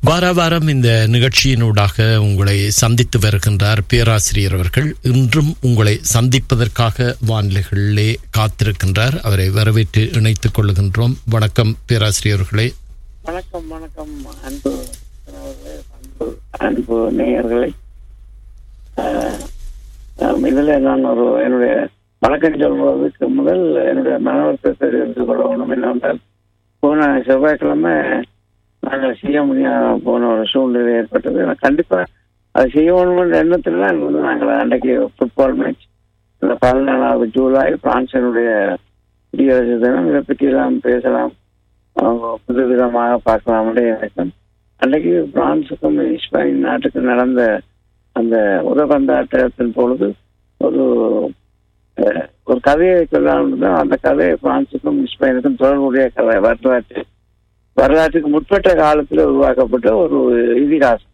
வார வாரம் இந்த நிகழ்ச்சியினூடாக உங்களை சந்தித்து வருகின்றார் பேராசிரியர் அவர்கள் இன்றும் உங்களை சந்திப்பதற்காக வானிலைகளிலே காத்திருக்கின்றார் அவரை வரவேற்று இணைத்துக் கொள்ளுகின்றோம் வணக்கம் பேராசிரியர்களே வணக்கம் வணக்கம் அன்பு உறவுகளே, அன்பு அன்பு நேயர்களே ஆஹ், ஆம், இதுல நான் ஒரு என்னுடைய வழக்கம் சொல்வதற்கு முதல் என்னுடைய மனவர்த்தத்தை தெரிந்து கொள்ளணும் என்னவென்றால் போன செவ்வாய்க்கிழமை நாங்கள் செய்ய முடியாம போன ஒரு சூழ்நிலை ஏற்பட்டது நான் கண்டிப்பா அதை செய்யணும்ன்ற எண்ணத்துல தான் வந்து நாங்கள் அன்றைக்கு ஃபுட்பால் மேட்ச் இந்த பதினாலாவது ஜூலை பிரான்சினுடைய குடியரசு தினம் இதை பற்றியெல்லாம் பேசலாம் அவங்க புது விதமாக பார்க்கலாம்னு நினைக்கும் அன்றைக்கு பிரான்சுக்கும் ஸ்பெயின் நாட்டுக்கு நடந்த அந்த உதபந்தாட்டத்தின் பொழுது ஒரு அஹ், ஒரு கதையை சொல்லலாம்னு தான் அந்த கதை பிரான்சுக்கும் ஸ்பெயினுக்கும் தொடர்புடைய கதை வரலாற்று வரலாற்றுக்கு முற்பட்ட காலத்தில் உருவாக்கப்பட்ட ஒரு இதிகாசம்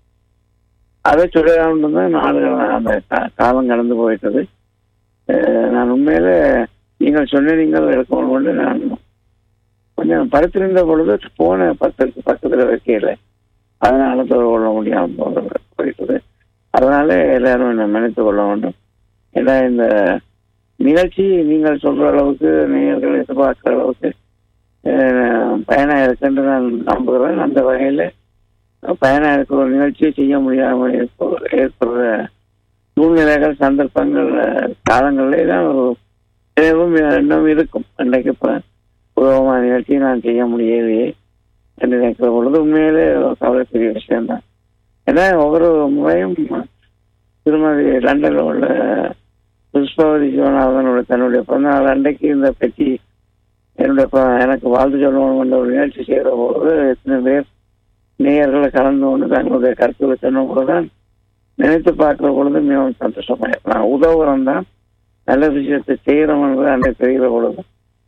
அதை சொல்லலாம்னு தான் நாடுகள் அந்த கா- காலம் கடந்து போயிட்டது அஹ், நான் உண்மையில நீங்கள் சொன்ன நீங்கள் எடுக்கணும் கொண்டு நான் கொஞ்சம் படுத்திருந்த பொழுது போன பக்கத்து பக்கத்துல வைக்கல அதனால தொடர்பு கொள்ள முடியாம போறது போயிட்டது அதனால எல்லாரும் என்ன நினைத்து கொள்ள வேண்டும் ஏன்னா இந்த நிகழ்ச்சி நீங்கள் சொல்ற அளவுக்கு நேயர்கள் எதிர்பார்க்கிற அளவுக்கு அஹ், பயனா இருக்குன்னு நான் நம்புகிறேன் அந்த வகையில பயனா இருக்கிற ஒரு நிகழ்ச்சியை செய்ய முடியாமல் ஏற்ப- ஏற்படுற சூழ்நிலைகள் சந்தர்ப்பங்கள் அஹ், காலங்களிலே தான் ஒரு தேவும் எண்ணம் இருக்கும் அன்றைக்கு இப்ப உதவமான நிகழ்ச்சியை நான் செய்ய முடியலையே என்று நினைக்கிற பொழுது உண்மையிலே ஒரு கவலைக்குரிய விஷயம்தான் ஏன்னா ஒவ்வொரு முறையும் திருமதி லண்டனில் உள்ள புஷ்பவதி சிவநாதனோட தன்னுடைய பிறந்தநாள் அன்றைக்கு இந்த பெட்டி என்னுடைய ப- எனக்கு வாழ்த்து சொல்லணும் என்ற ஒரு நிகழ்ச்சி செய்கிற பொழுது எத்தனை பேர் நேயர்களை கலந்து கொண்டு தங்களுடைய கருத்துக்களை சொன்ன பொழுதுதான் நினைத்து பார்க்கிற பொழுது மிகவும் சந்தோஷமா இருக்கு. நான் உதவுறோம் தான் நல்ல விஷயத்தை செய்கிறோம்ன்றது அன்றைக்கு தெரிகிற பொழுது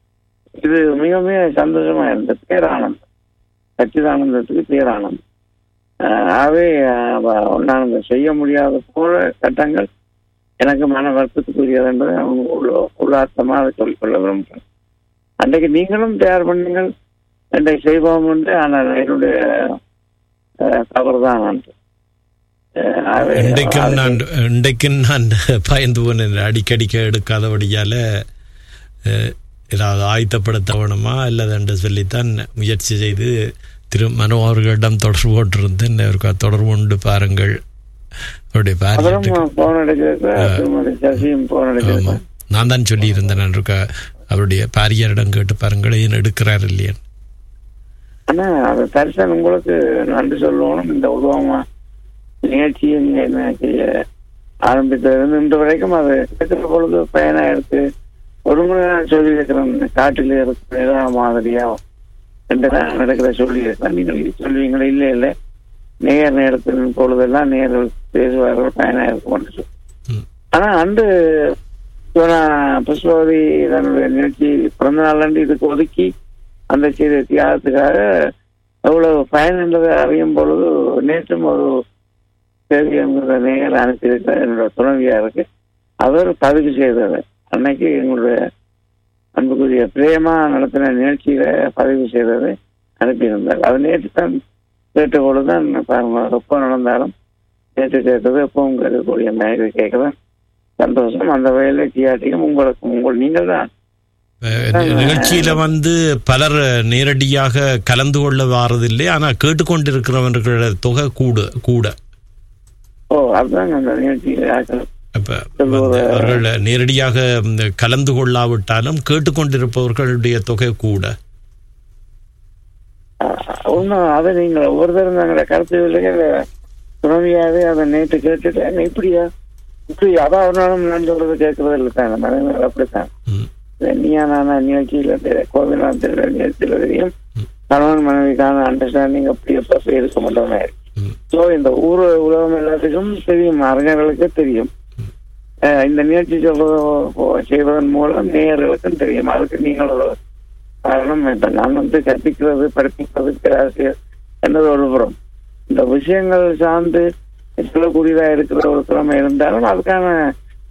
இது மிக மிக சந்தோஷமா இருந்தது பேரானந்தம் சச்சிதானந்தத்துக்கு பேரானந்தம் ஆஹ் ஆகவே ஆஹ் வ- நான் இதை செய்ய முடியாத போல கட்டங்கள் எனக்கு மன வருத்தத்துக்குரியது என்பதை அவங்க உள்ள உள்ளார்த்தமாக அதை சொல்லிக்கொள்ள விரும்புகிறேன் அன்றைக்கு நீங்களும் தயார் பண்ணுங்கள் அன்றைக்கு செய்வோம் என்று ஆனால் என்னுடைய தவறு தான் அன்று ஆஹ் ஆகவே இன்றைக்கும் நான் அதுக்கு- இன்றைக்கும் நான் பயந்து போனேன் அடிக்கடிக்க எடுக்காதபடியால அஹ், ஏதாவது ஆயத்தப்படுத்த வேணுமா அல்லது என்று சொல்லித்தான் முயற்சி செய்து திரு மனோ அவர்களிடம் தொடர்பு கொண்டிருந்தேன் அவருக்கு தொடர்பு கொண்டு பாருங்கள் அவருடைய பாரியத்துக்கு அவரும் போன் எடுக்க திருமதி சசியும் போன் எடுக்க ஆமாம் நான் தான் சொல்லி இருந்தேன் நான் இருக்க அவருடைய பாரியரிடம் கேட்டு பாருங்கள் ஏன் எடுக்கிறார் இல்லையா ஆனா அது தரிசனம் உங்களுக்கு நன்றி சொல்லணும் இந்த உதவமா நிகழ்ச்சியை நீங்க என்ன செய்ய ஆரம்பித்தது இன்று வரைக்கும் அது இருக்கிற பொழுது பயனா இருக்கு ஒரு முறை நான் சொல்லி இருக்கிறேன் காட்டில் இருக்கிற ஏதா மாதிரியா ரெண்டு தான் நடக்கிற சொல்லி இருக்கிறேன் நீங்கள் சொல்லுவீங்களே இல்லை இல்லை நேர் நேரத்தின் பொழுதெல்லாம் நேர்கள் பேசுவார்கள் பயனா இருக்கும் என்று சொல்லி ம். ஆனா அன்று சிவனா புஷ்பவதி தன்னுடைய நிகழ்ச்சி பிறந்த நாள் அன்று இதுக்கு ஒதுக்கி அந்த செய்த தியாகத்துக்காக எவ்வளவு பயன் என்பதை அறியும் பொழுது நேற்றும் ஒரு செய்தி என்கிற நேயர் அனுப்பியிருக்கிறார் என்னோட துணைவியா இருக்கு அவர் பதிவு செய்தது அன்னைக்கு எங்களுடைய அன்புக்குரிய பிரேமா நடத்தின நிகழ்ச்சியில பதிவு செய்ததை அனுப்பியிருந்தார் அது நேற்று தான் கேட்ட பொழுதுதான் பாருங்க எப்போ நடந்தாலும் நேற்று கேட்டது எப்பவும் கேட்கக்கூடிய மேகை கேட்கதான் சந்தோஷம் அந்த வகையில டிஆர்டியும் உங்களுக்கு உங்கள் நீங்கள் தான் அஹ், நிகழ்ச்சியில வந்து பலர் நேரடியாக கலந்து கொள்ள வாரதில்லை ஆனா கேட்டுக்கொண்டிருக்கிறவர்களோட தொகை கூட கூட ஓ அதுதான் அந்த நிகழ்ச்சியில ஆக்கள் அப்ப வந்து அவர்கள் நேரடியாக இந்த கலந்து கொள்ளாவிட்டாலும் கேட்டுக்கொண்டிருப்பவர்களுடைய தொகை கூட ஒன்றும் அதை நீங்கள் ஒவ்வொருத்தரும் தங்களோட கருத்துக்களுக்கு துணைவியாவே அதை நேற்று கேட்டுட்டு "என்ன இப்படியா இப்படி அதான் ஒரு நாளும் நான் சொல்றது கேட்கறது இல்லை தான் மனைவி அப்படித்தான் ம், நீயா நானா நிகழ்ச்சியில கோவிலாம் திருட நிகழ்ச்சியில தெரியும் கணவன் மனைவிக்கான அண்டர்ஸ்டாண்டிங் அப்படி எப்ப இருக்க மாட்டோமே ம், ஸோ இந்த ஊர் உலகம் எல்லாத்துக்கும் தெரியும் அறிஞர்களுக்கு தெரியும் அஹ் இந்த நிகழ்ச்சி சொல்றது செய்வதன் மூலம் நேயர்களுக்கும் தெரியும் அதுக்கு நீங்கள் ஒரு காரணம் வேண்டாம் நான் வந்து கற்பிக்கிறது படிப்பிக்கிறது பேராசிரியர் என்னது ஒரு புறம் இந்த விஷயங்கள் சார்ந்து சொல்லக்கூடியதா இருக்கிற ஒரு திறமை இருந்தாலும் அதுக்கான